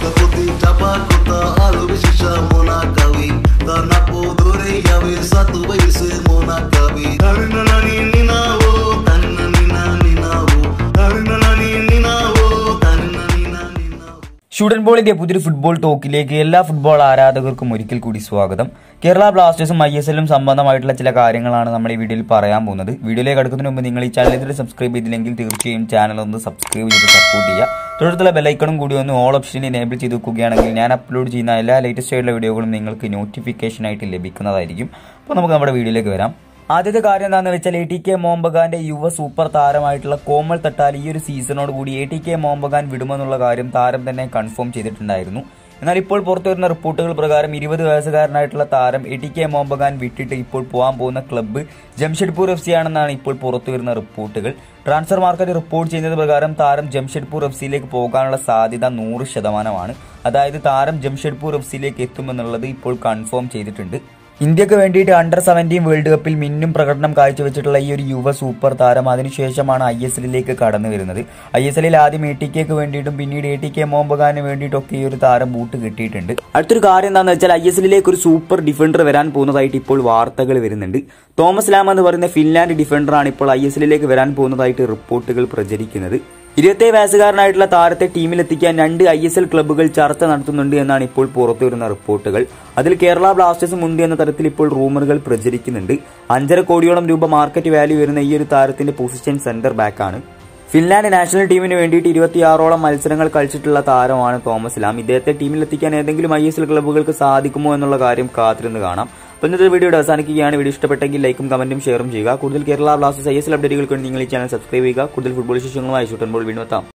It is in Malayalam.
Tofauti chapakota alubishisha mona kawi Tanapodore yawe satu baise mona kawi Tarina nani ninawo Tarina nina ninawo Tarina nani ninawo Tarina nina ninawo ഷൂട്ടൻ ബോളിന്റെ പുതിയൊരു ഫുട്ബോൾ ടോക്കിലേക്ക് എല്ലാ ഫുട്ബോൾ ആരാധകർക്കും ഒരിക്കൽ കൂടി സ്വാഗതം കേരള ബ്ലാസ്റ്റേഴ്സും ഐ എസ് എല്ലും സംബന്ധമായിട്ടുള്ള ചില കാര്യങ്ങളാണ് നമ്മൾ ഈ വീഡിയോയിൽ പറയാൻ പോകുന്നത് വീഡിയോയിലേക്ക് അടുക്കുന്നതിന് മുമ്പ് നിങ്ങൾ ഈ ചാനൽ ഇതുവരെ സബ്സ്ക്രൈബ് ചെയ്തില്ലെങ്കിൽ തീർച്ചയായും ചാനൽ ഒന്ന് സബ്സ്ക്രൈബ് ചെയ്ത് സപ്പോർട്ട് ചെയ്യുക തുടർന്നുള്ള ബെല്ലൈക്കണും കൂടി ഒന്ന് ഓൾ ഓപ്ഷനിൽ എനേബിൾ ചെയ്ത് വെക്കുകയാണെങ്കിൽ ഞാൻ അപ്ലോഡ് ചെയ്യുന്ന എല്ലാ ലേറ്റസ്റ്റ് ആയിട്ടുള്ള വീഡിയോകളും നിങ്ങൾക്ക് നോട്ടിഫിക്കേഷൻ ആയിട്ട് ലഭിക്കുന്നതായിരിക്കും അപ്പോൾ നമുക്ക് നമ്മുടെ വീഡിയോയിലേക്ക് വരാം ആദ്യത്തെ കാര്യം എന്താണെന്ന് വെച്ചാൽ എ ടി കെ മോംബഗാന്റെ യുവ സൂപ്പർ താരമായിട്ടുള്ള കോമൾ തട്ടാൽ ഈ ഒരു സീസണോട് കൂടി എ ടി കെ മോംബഗാൻ വിടുമെന്നുള്ള കാര്യം താരം തന്നെ കൺഫേം ചെയ്തിട്ടുണ്ടായിരുന്നു എന്നാൽ ഇപ്പോൾ പുറത്തു വരുന്ന റിപ്പോർട്ടുകൾ പ്രകാരം ഇരുപത് വയസ്സുകാരനായിട്ടുള്ള താരം എ ടി കെ മോംബഗാൻ വിട്ടിട്ട് ഇപ്പോൾ പോകാൻ പോകുന്ന ക്ലബ്ബ് ജംഷഡ്പൂർ എഫ് സി ആണെന്നാണ് ഇപ്പോൾ പുറത്തു വരുന്ന റിപ്പോർട്ടുകൾ ട്രാൻസ്ഫർ മാർക്കറ്റ് റിപ്പോർട്ട് ചെയ്യുന്നത് പ്രകാരം താരം ജംഷഡ്പൂർ എഫ് സിയിലേക്ക് പോകാനുള്ള സാധ്യത നൂറ് ശതമാനമാണ് അതായത് താരം ജംഷഡ്പൂർ എഫ് സിയിലേക്ക് എത്തുമെന്നുള്ളത് ഇപ്പോൾ കൺഫേം ചെയ്തിട്ടുണ്ട് ഇന്ത്യക്ക് വേണ്ടിയിട്ട് അണ്ടർ സെവൻറ്റീൻ വേൾഡ് കപ്പിൽ മിന്നും പ്രകടനം കാഴ്ചവെച്ചിട്ടുള്ള ഈ ഒരു യുവ സൂപ്പർ താരം അതിനുശേഷമാണ് ഐ എസ് എല്ലിലേക്ക് കടന്നു വരുന്നത് ഐ എസ് എല്ലിൽ ആദ്യം എ ടി കെക്ക് വേണ്ടിയിട്ടും പിന്നീട് എ ടി കെ മോംബഗാന് വേണ്ടിയിട്ടൊക്കെ ഈ ഒരു താരം ബൂട്ട് കിട്ടിയിട്ടുണ്ട് അടുത്തൊരു കാര്യം എന്താണെന്ന് വെച്ചാൽ ഐ എസ് എല്ലിലേക്ക് ഒരു സൂപ്പർ ഡിഫൻഡർ വരാൻ പോകുന്നതായിട്ട് ഇപ്പോൾ വാർത്തകൾ വരുന്നുണ്ട് തോമസ് ലാം എന്ന് പറയുന്ന ഫിൻലാൻഡ് ഡിഫൻഡറാണ് ഇപ്പോൾ ഐ എസ് എല്ലിലേക്ക് വരാൻ പോകുന്നതായിട്ട് റിപ്പോർട്ടുകൾ പ്രചരിക്കുന്നത് ഇരുപത്തേഴ് വയസ്സുകാരനായിട്ടുള്ള താരത്തെ ടീമിലെത്തിക്കാൻ രണ്ട് ഐ എസ് എൽ ക്ലബ്ബുകൾ ചർച്ച നടത്തുന്നുണ്ട് എന്നാണ് ഇപ്പോൾ പുറത്തു വരുന്ന റിപ്പോർട്ടുകൾ അതിൽ കേരള ബ്ലാസ്റ്റേഴ്സും ഉണ്ട് എന്ന തരത്തിൽ ഇപ്പോൾ റൂമറുകൾ പ്രചരിക്കുന്നുണ്ട് അഞ്ചര കോടിയോളം രൂപ മാർക്കറ്റ് വാല്യൂ വരുന്ന ഈ ഒരു താരത്തിന്റെ പൊസിഷൻ സെന്റർ ബാക്കാണ് ഫിൻലാൻഡ് നാഷണൽ ടീമിന് വേണ്ടിയിട്ട് ഇരുപത്തിയാറോളം മത്സരങ്ങൾ കളിച്ചിട്ടുള്ള താരമാണ് തോമസ് ലാം ഇദ്ദേഹത്തെ ടീമിലെത്തിക്കാൻ ഏതെങ്കിലും ഐ എസ് എൽ ക്ലബ്ബുകൾക്ക് സാധിക്കുമോ എന്നുള്ള കാര്യം കാത്തിരുന്ന് കാണാം അപ്പോൾ ഇന്നത്തെ വീഡിയോ അവസാനിക്കുകയാണ് വീഡിയോ ഇഷ്ടപ്പെട്ടെങ്കിൽ ലൈക്കും കമന്റും ഷെയറും ചെയ്യുക കൂടുതൽ Kerala Blasters I S L അപ്ഡേറ്റുകൾക്ക് വേണ്ടി നിങ്ങൾ ഈ ചാനൽ സബ്സ്ക്രൈബ് ചെയ്യുക കൂടുതൽ ഫുട്ബോൾ വിശേഷങ്ങളുമായി ഷൂട്ടൻ ബോൾ വീണ്ടും എത്താം